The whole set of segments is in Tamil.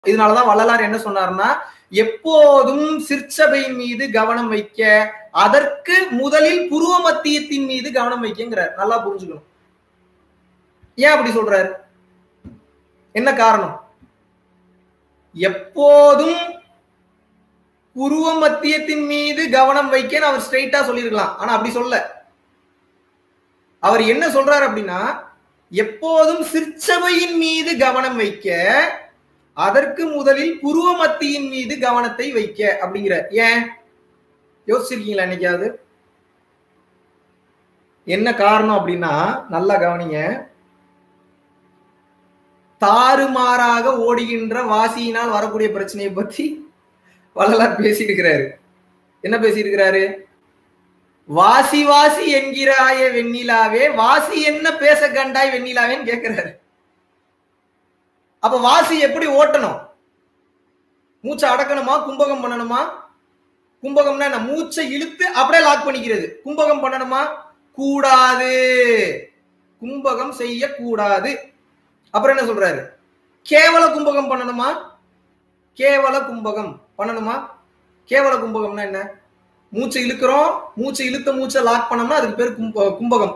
இதனாலதான் வள்ளலார் என்ன சொன்னார்னா எப்போதும் சிற்சபையின் மீது கவனம் வைக்க அதற்கு முதலில் புருவ மத்தியத்தின் மீது கவனம் வைக்கங்கிறார் நல்லா புரிஞ்சுக்கணும் ஏன் அப்படி சொல்றாரு என்ன காரணம் எப்போதும் புருவ மத்தியத்தின் மீது கவனம் வைக்க அவர் ஸ்ட்ரைட்டா சொல்லியிருக்கலாம் ஆனா அப்படி சொல்ல அவர் என்ன சொல்றாரு அப்படின்னா எப்போதும் சிற்சபையின் மீது கவனம் வைக்க அதற்கு முதலில் புருவ மத்தியின் மீது கவனத்தை வைக்க அப்படிங்கிற ஏன் யோசிச்சிருக்கீங்களா என்னைக்காவது என்ன காரணம் அப்படின்னா நல்லா கவனிங்க தாறுமாறாக ஓடுகின்ற வாசியினால் வரக்கூடிய பிரச்சனையை பத்தி வள்ளலார் பேசியிருக்கிறாரு என்ன பேசியிருக்கிறாரு வாசி வாசி என்கிறாய வெண்ணிலாவே வாசி என்ன பேச கண்டாய் வெண்ணிலாவேன்னு கேட்கிறாரு அப்ப வாசி எப்படி ஓட்டணும் மூச்சை அடக்கணுமா கும்பகம் பண்ணணுமா கும்பகம்னா என்ன மூச்சை இழுத்து அப்படியே லாக் பண்ணிக்கிறது கும்பகம் பண்ணணுமா கூடாது கும்பகம் செய்யக்கூடாது அப்புறம் என்ன சொல்றாரு கேவல கும்பகம் பண்ணணுமா கேவல கும்பகம் பண்ணணுமா கேவல கும்பகம்னா என்ன மூச்சை இழுக்கிறோம் மூச்சை இழுத்த மூச்சை லாக் பண்ணோம்னா அதுக்கு பேர் கும்ப கும்பகம்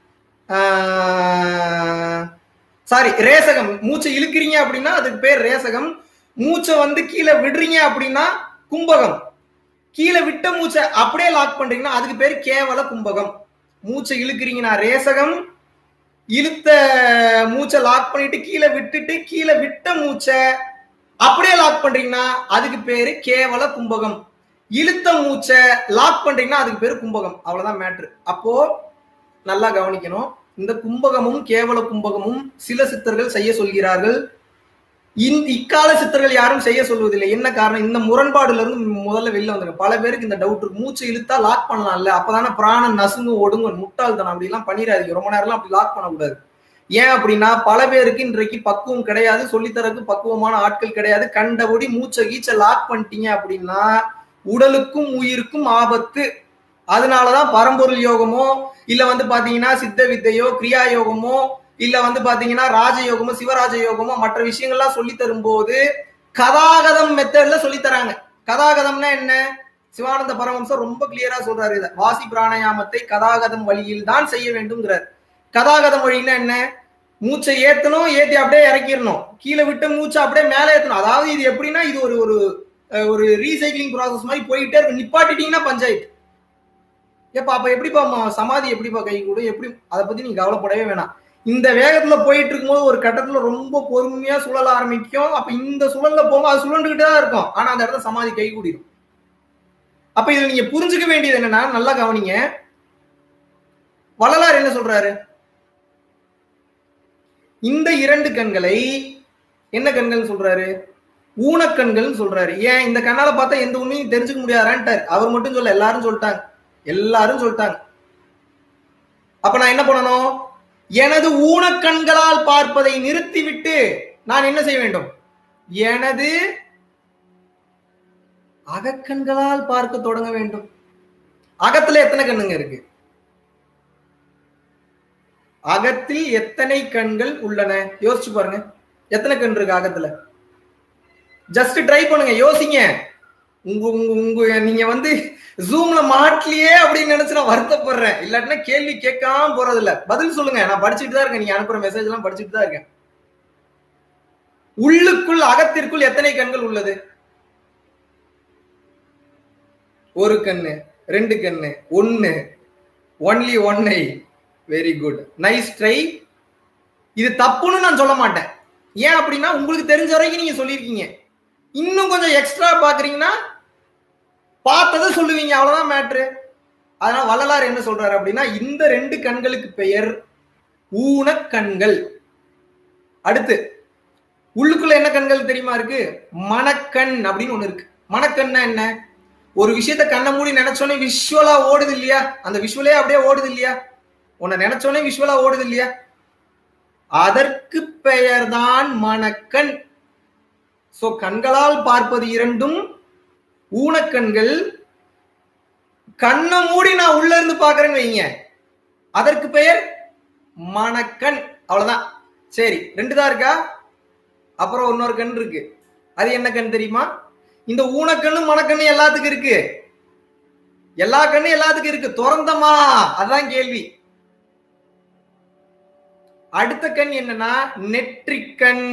சாரி ரேசகம் மூச்சை இழுக்கிறீங்க அப்படின்னா அதுக்கு பேர் ரேசகம் மூச்சை வந்து கீழே விடுறீங்க அப்படின்னா கும்பகம் கீழே விட்ட மூச்சை அப்படியே லாக் பண்றீங்கன்னா அதுக்கு பேர் கேவல கும்பகம் மூச்சை இழுக்கிறீங்கன்னா ரேசகம் இழுத்த மூச்சை லாக் பண்ணிட்டு கீழே விட்டுட்டு கீழே விட்ட மூச்சை அப்படியே லாக் பண்றீங்கன்னா அதுக்கு பேரு கேவல கும்பகம் இழுத்த மூச்சை லாக் பண்றீங்கன்னா அதுக்கு பேரு கும்பகம் அவ்வளவுதான் மேட்ரு அப்போ நல்லா கவனிக்கணும் இந்த கும்பகமும் கேவல கும்பகமும் சில சித்தர்கள் செய்ய சொல்கிறார்கள் இக்கால சித்தர்கள் யாரும் செய்ய சொல்வதில்லை என்ன காரணம் இந்த முரண்பாடுல இருந்து முதல்ல வெளில வந்துருங்க பல பேருக்கு இந்த டவுட் இருக்கு மூச்சு இழுத்தா லாக் பண்ணலாம்ல அப்பதானே பிராணம் நசுங்கு ஒடுங்க முட்டாள்தனம் அப்படி எல்லாம் பண்ணிடாதீங்க ரொம்ப நேரம் அப்படி லாக் பண்ணக்கூடாது ஏன் அப்படின்னா பல பேருக்கு இன்றைக்கு பக்குவம் கிடையாது சொல்லித்தரக்கு பக்குவமான ஆட்கள் கிடையாது கண்டபடி மூச்சை கீச்சை லாக் பண்ணிட்டீங்க அப்படின்னா உடலுக்கும் உயிருக்கும் ஆபத்து அதனாலதான் பரம்பொருள் யோகமோ இல்ல வந்து பாத்தீங்கன்னா சித்த வித்தையோ கிரியா யோகமோ இல்ல வந்து பாத்தீங்கன்னா ராஜயோகமோ சிவராஜ யோகமோ மற்ற விஷயங்கள்லாம் சொல்லி தரும்போது கதாகதம் மெத்தட்ல சொல்லி தராங்க கதாகதம்னா என்ன சிவானந்த பரமம்சம் ரொம்ப கிளியரா சொல்றாரு இதை வாசி பிராணாயாமத்தை கதாகதம் வழியில் தான் செய்ய வேண்டும்ங்கிறார் கதாகதம் வழின்னா என்ன மூச்சை ஏத்தணும் ஏத்தி அப்படியே இறக்கிடணும் கீழே விட்டு மூச்சை அப்படியே மேலே ஏத்தணும் அதாவது இது எப்படின்னா இது ஒரு ஒரு ஒரு ரீசைக்ளிங் ப்ராசஸ் மாதிரி போயிட்டே இருக்கு நிப்பாட்டிட்டீங்கன்னா பஞ்சாயத்து ஏப்பா அப்ப எப்படிப்பா சமாதி எப்படிப்பா கை கூட எப்படி அதை பத்தி நீங்க கவலைப்படவே வேணாம் இந்த வேகத்துல போயிட்டு இருக்கும்போது ஒரு கட்டத்துல ரொம்ப பொறுமையா சுழல ஆரம்பிக்கும் அப்ப இந்த சுழல்ல போகும்போது அது சுழண்டுகிட்டே தான் இருக்கும் ஆனா அந்த இடத்துல சமாதி கை கூடிடும் அப்ப இதுல நீங்க புரிஞ்சுக்க வேண்டியது என்னன்னா நல்லா கவனிங்க வள்ளலார் என்ன சொல்றாரு இந்த இரண்டு கண்களை என்ன கண்கள் சொல்றாரு ஊனக்கண்கள் சொல்றாரு ஏன் இந்த கண்ணால பார்த்தா எந்த உண்மையும் தெரிஞ்சுக்க முடியாதான்ட்டார் அவர் மட்டும் சொல்ல எல்லாரும் சொல்லிட்டாங்க எல்லாரும் சொல்லிட்டாங்க அப்ப நான் என்ன பண்ணணும் எனது ஊனக்கண்களால் பார்ப்பதை நிறுத்திவிட்டு நான் என்ன செய்ய வேண்டும் எனது அகக்கண்களால் பார்க்க தொடங்க வேண்டும் அகத்துல எத்தனை கண்ணுங்க இருக்கு அகத்தில் எத்தனை கண்கள் உள்ளன யோசிச்சு பாருங்க எத்தனை கண் இருக்கு அகத்துல ஜஸ்ட் ட்ரை பண்ணுங்க யோசிங்க உங்க உங்க உங்க நீங்க வந்து ஜூம்ல மாட்டலையே அப்படின்னு நினைச்சு நான் வருத்தப்படுறேன் இல்லாட்டினா கேள்வி கேட்காம போறது இல்ல பதில் சொல்லுங்க நான் படிச்சுட்டு தான் இருக்கேன் நீங்க அனுப்புற மெசேஜ் எல்லாம் படிச்சுட்டு தான் இருக்கேன் உள்ளுக்குள் அகத்திற்குள் எத்தனை கண்கள் உள்ளது ஒரு கண்ணு ரெண்டு கண்ணு ஒன்னு only one eye very good nice try இது தப்புன்னு நான் சொல்ல மாட்டேன் ஏன் அப்படின்னா உங்களுக்கு தெரிஞ்ச வரைக்கும் நீங்க சொல்லியிருக்கீங்க இன்னும் கொஞ்சம் எக்ஸ்ட்ரா பாக்குறீங்கன்னா பார்த்ததை சொல்லுவீங்க அவ்வளவுதான் மேட்ரு அதனால வள்ளலார் என்ன சொல்றாரு அப்படின்னா இந்த ரெண்டு கண்களுக்கு பெயர் ஊன கண்கள் அடுத்து உள்ளுக்குள்ள என்ன கண்கள் தெரியுமா இருக்கு மணக்கண் அப்படின்னு ஒண்ணு இருக்கு மணக்கண்ணா என்ன ஒரு விஷயத்த கண்ணை மூடி நினைச்சோன்னே விஷுவலா ஓடுது இல்லையா அந்த விஷுவலே அப்படியே ஓடுது இல்லையா உன்னை நினைச்சோன்னே விஷுவலா ஓடுது இல்லையா அதற்கு பெயர்தான் மணக்கண் சோ கண்களால் பார்ப்பது இரண்டும் ஊனக்கண்கள் கண்ணை மூடி நான் உள்ள இருந்து பாக்குறேன்னு வைங்க அதற்கு பெயர் மணக்கண் அவ்வளவுதான் சரி ரெண்டு தான் இருக்கா அப்புறம் இன்னொரு கண் இருக்கு அது என்ன கண் தெரியுமா இந்த ஊனக்கண்ணு மனக்கண்ணு எல்லாத்துக்கும் இருக்கு எல்லா கண்ணும் எல்லாத்துக்கும் இருக்கு திறந்தமா அதான் கேள்வி அடுத்த கண் என்னன்னா நெற்றிக்கண்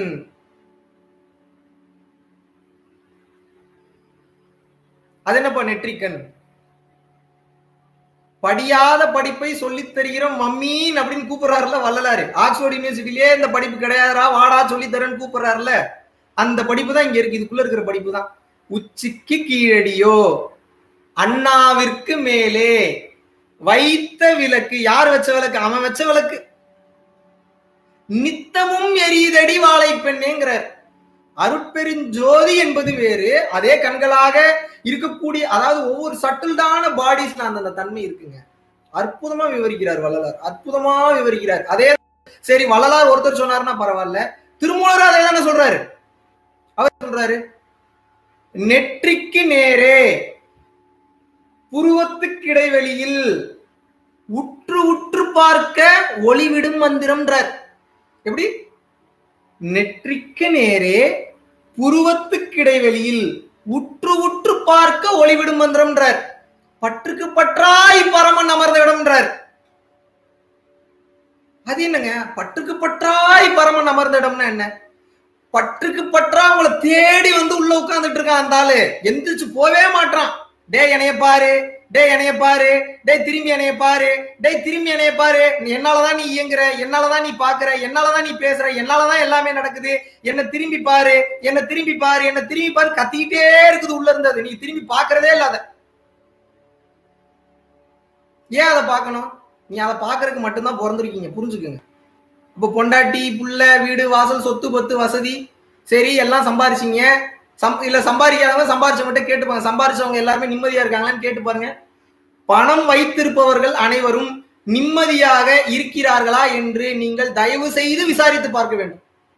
அது என்னப்பா நெற்றிக்கண் படியாத படிப்பை சொல்லித் தருகிறோம் மம்மீன் அப்படின்னு கூப்பிடுறாருல வள்ளலாரு ஆக்ஸ்போர்ட் யூனிவர்சிட்டிலேயே இந்த படிப்பு கிடையாதுடா வாடா சொல்லி தரேன்னு கூப்பிடுறாருல அந்த படிப்பு தான் இங்க இருக்கு இதுக்குள்ள இருக்கிற படிப்பு தான் உச்சிக்கு கீழடியோ அண்ணாவிற்கு மேலே வைத்த விளக்கு யார் வச்ச விளக்கு அவன் வச்ச விளக்கு நித்தமும் எரியுதடி வாழை பெண்ணேங்கிறார் அருட்பெருஞ்சோதி என்பது வேறு அதே கண்களாக இருக்கக்கூடிய அதாவது ஒவ்வொரு சட்டில்டான பாடிஸ்ல அந்த தன்மை இருக்குங்க அற்புதமா விவரிக்கிறார் வள்ளலார் அற்புதமா விவரிக்கிறார் அதே சரி வள்ளலார் ஒருத்தர் சொன்னாருன்னா பரவாயில்ல திருமூலர் அதே தானே சொல்றாரு அவர் சொல்றாரு நெற்றிக்கு நேரே புருவத்துக்கு இடைவெளியில் உற்று உற்று பார்க்க ஒளிவிடும் மந்திரம்ன்றார் எப்படி நெற்றிக்கு நேரே புருவத்துக்கு இடைவெளியில் உற்று உற்று பார்க்க ஒளிவிடும் மந்திரம்ன்றார் பற்றுக்கு பற்றாய் பரமன் அமர்ந்த இடம்ன்றார் அது என்னங்க பற்றுக்கு பற்றாய் பரமன் அமர்ந்த இடம்னா என்ன பற்றுக்கு பற்றா அவங்கள தேடி வந்து உள்ள உட்கார்ந்துட்டு இருக்கான் அந்த ஆளு எந்திரிச்சு போவே மாட்டான் டே என்னைய பாரு டே என்னைய பாரு டே திரும்பி என்னைய பாரு டே திரும்பி என்னைய பாரு என்னாலதான் நீ இயங்குற என்னாலதான் நீ பாக்குற என்னாலதான் நீ பேசுற என்னாலதான் எல்லாமே நடக்குது என்ன திரும்பி பாரு என்ன திரும்பி பாரு என்ன திரும்பி பாரு கத்திக்கிட்டே இருக்குது உள்ள இருந்தது நீ திரும்பி பாக்குறதே இல்லாத ஏன் அதை பார்க்கணும் நீ அதை பாக்குறதுக்கு மட்டும்தான் பிறந்திருக்கீங்க புரிஞ்சுக்குங்க இப்ப பொண்டாட்டி புள்ள வீடு வாசல் சொத்து பத்து வசதி சரி எல்லாம் சம்பாரிச்சிங்க சம் இல்ல சம்பாதிக்காதவங்க சம்பாரிச்ச மட்டும் கேட்டுப்பாங்க சம்பாரிச்சவங்க எல்லாருமே நிம்மதியா இருக்காங்களான்னு கேட்டு பாருங்க பணம் வைத்திருப்பவர்கள் அனைவரும் நிம்மதியாக இருக்கிறார்களா என்று நீங்கள் தயவு செய்து விசாரித்து பார்க்க வேண்டும்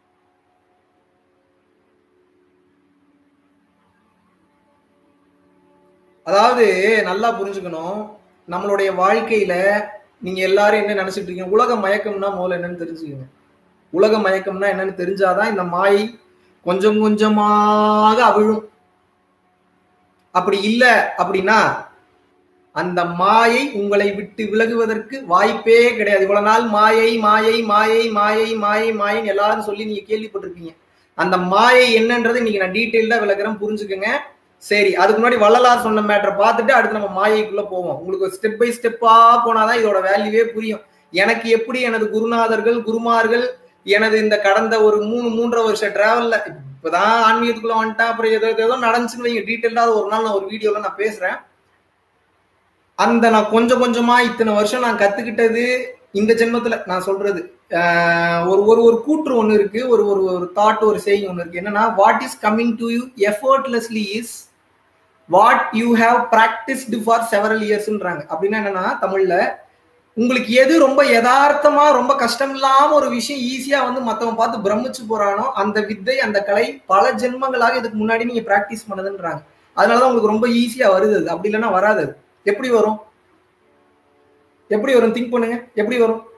அதாவது நல்லா புரிஞ்சுக்கணும் நம்மளுடைய வாழ்க்கையில நீங்க எல்லாரும் என்ன நினைச்சிட்டு இருக்கீங்க உலக மயக்கம்னா முதல்ல என்னன்னு தெரிஞ்சுக்கங்க உலக மயக்கம்னா என்னன்னு தெரிஞ்சாதான் இந்த மாயை கொஞ்சம் கொஞ்சமாக அவிழும் அப்படி இல்லை அப்படின்னா அந்த மாயை உங்களை விட்டு விலகுவதற்கு வாய்ப்பே கிடையாது இவ்வளவு நாள் மாயை மாயை மாயை மாயை மாயை மாயின்னு எல்லாரும் சொல்லி நீங்க கேள்விப்பட்டிருப்பீங்க அந்த மாயை என்னன்றது இன்னைக்கு நான் டீட்டெயில்டா விளக்குறேன் புரிஞ்சுக்கங்க சரி அதுக்கு முன்னாடி வள்ளலார் சொன்ன மேட்டரை பார்த்துட்டு அடுத்து நம்ம மாயைக்குள்ள போவோம் உங்களுக்கு ஸ்டெப் பை ஸ்டெப்பா போனாதான் இதோட வேல்யூவே புரியும் எனக்கு எப்படி எனது குருநாதர்கள் குருமார்கள் எனது இந்த கடந்த ஒரு மூணு மூன்றரை வருஷ டிராவல்ல இப்பதான் ஆன்மீகத்துக்குள்ள வந்துட்டா அப்புறம் ஏதோ ஏதோ நடந்துச்சுன்னு வைங்க டீட்டெயிலா ஒரு நாள் நான் ஒரு வீடியோல நான் பேசுறேன் அந்த நான் கொஞ்சம் கொஞ்சமா இத்தனை வருஷம் நான் கத்துக்கிட்டது இந்த ஜென்மத்துல நான் சொல்றது ஒரு ஒரு ஒரு கூற்று ஒன்று இருக்கு ஒரு ஒரு ஒரு தாட் ஒரு செய்தி ஒன்று இருக்கு என்னன்னா what is coming to you effortlessly is what you have practised for several இயர்ஸ்ன்றாங்க அப்படின்னா என்னன்னா தமிழ்ல உங்களுக்கு எது ரொம்ப யதார்த்தமா ரொம்ப கஷ்டம் இல்லாம ஒரு விஷயம் ஈஸியா வந்து மத்தவன் பார்த்து பிரமிச்சு போறானோ அந்த வித்தை அந்த கலை பல ஜென்மங்களாக இதுக்கு முன்னாடி நீங்க பிராக்டிஸ் பண்ணதுன்றாங்க அதனாலதான் உங்களுக்கு ரொம்ப ஈஸியா வருது அப்படி இல்லைன்னா வராது எப்படி வரும் எப்படி வரும் திங்க் பண்ணுங்க எப்படி வரும்